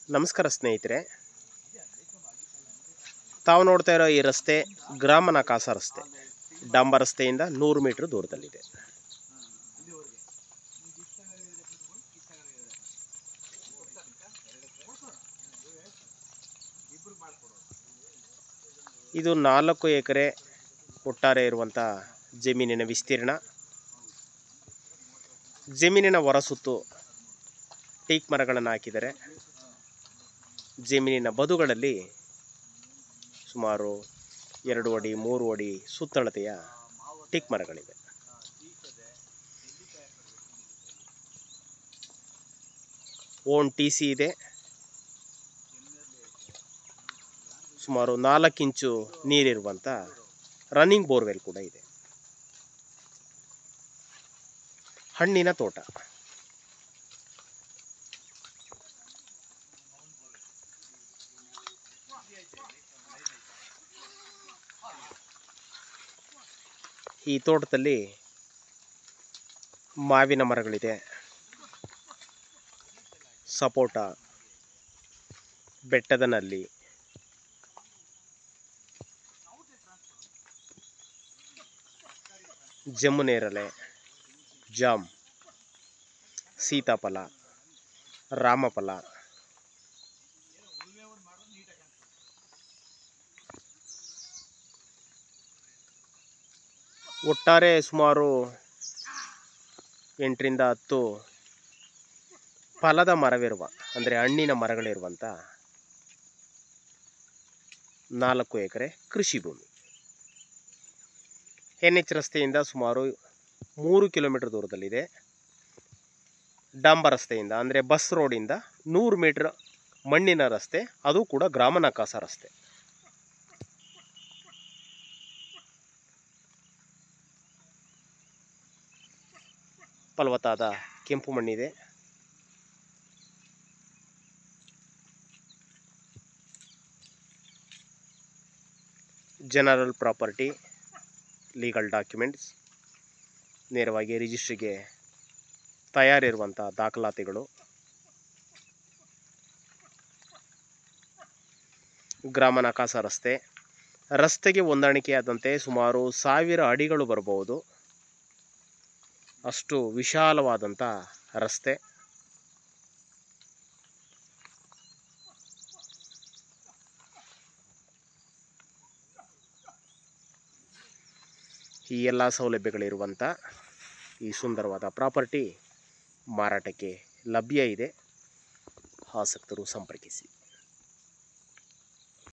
ನಮಸ್ಕಾರ ಸ್ನೇಹಿತರೆ ತಾವು ನೋಡ್ತಾ ಇರೋ ಈ ರಸ್ತೆ ಗ್ರಾಮನ ಕಾಸ ರಸ್ತೆ ಡಾಂಬ ರಸ್ತೆಯಿಂದ ನೂರು ಮೀಟ್ರ್ ದೂರದಲ್ಲಿದೆ ಇದು ನಾಲ್ಕು ಎಕರೆ ಒಟ್ಟಾರೆ ಇರುವಂಥ ಜಮೀನಿನ ವಿಸ್ತೀರ್ಣ ಜಮೀನಿನ ಹೊರಸುತ್ತು ಟೀಕ್ ಮರಗಳನ್ನು ಹಾಕಿದ್ದಾರೆ ಜಮೀನಿನ ಬದುಗಳಲ್ಲಿ ಸುಮಾರು ಎರಡು ಅಡಿ ಮೂರು ಅಡಿ ಸುತ್ತಳತೆಯ ಟೀಕ್ ಮರಗಳಿವೆ ಓನ್ ಟಿ ಸಿ ಇದೆ ಸುಮಾರು ನಾಲ್ಕು ಇಂಚು ನೀರಿರುವಂಥ ರನ್ನಿಂಗ್ ಬೋರ್ವೆಲ್ ಕೂಡ ಇದೆ ಹಣ್ಣಿನ ತೋಟ ಈ ತೋಟದಲ್ಲಿ ಮಾವಿನ ಮರಗಳಿದೆ ಸಪೋಟ ಬೆಟ್ಟದ ನಲ್ಲಿ ಜಮ್ಮುನೇರಳೆ ಜಾಮ್ ಸೀತಾಫಲ ರಾಮಫಲ ಒಟ್ಟಾರೆ ಸುಮಾರು ಎಂಟರಿಂದ ಹತ್ತು ಫಲದ ಮರವಿರುವ ಅಂದರೆ ಹಣ್ಣಿನ ಮರಗಳಿರುವಂಥ ನಾಲ್ಕು ಎಕರೆ ಕೃಷಿ ಭೂಮಿ ಎನ್ ಎಚ್ ರಸ್ತೆಯಿಂದ ಸುಮಾರು ಮೂರು ಕಿಲೋಮೀಟರ್ ದೂರದಲ್ಲಿದೆ ಡಾಂಬ ರಸ್ತೆಯಿಂದ ಅಂದರೆ ಬಸ್ ರೋಡಿಂದ ನೂರು ಮೀಟ್ರ್ ಮಣ್ಣಿನ ರಸ್ತೆ ಅದು ಕೂಡ ಗ್ರಾಮ ನಕಾಸ ರಸ್ತೆ ಫಲವತ್ತಾದ ಕೆಂಪು ಮಣ್ಣಿದೆ ಜನರಲ್ ಪ್ರಾಪರ್ಟಿ ಲೀಗಲ್ ಡಾಕ್ಯುಮೆಂಟ್ಸ್ ನೇರವಾಗಿ ರಿಜಿಸ್ಟ್ರಿಗೆ ತಯಾರಿರುವಂಥ ದಾಖಲಾತಿಗಳು ಗ್ರಾಮ ನಕಾಸ ರಸ್ತೆ ರಸ್ತೆಗೆ ಹೊಂದಾಣಿಕೆಯಾದಂತೆ ಸುಮಾರು ಸಾವಿರ ಅಡಿಗಳು ಬರಬಹುದು ಅಷ್ಟು ವಿಶಾಲವಾದಂಥ ರಸ್ತೆ ಈ ಎಲ್ಲ ಸೌಲಭ್ಯಗಳಿರುವಂಥ ಈ ಸುಂದರವಾದ ಪ್ರಾಪರ್ಟಿ ಮಾರಾಟಕ್ಕೆ ಲಭ್ಯ ಇದೆ ಆಸಕ್ತರು ಸಂಪರ್ಕಿಸಿ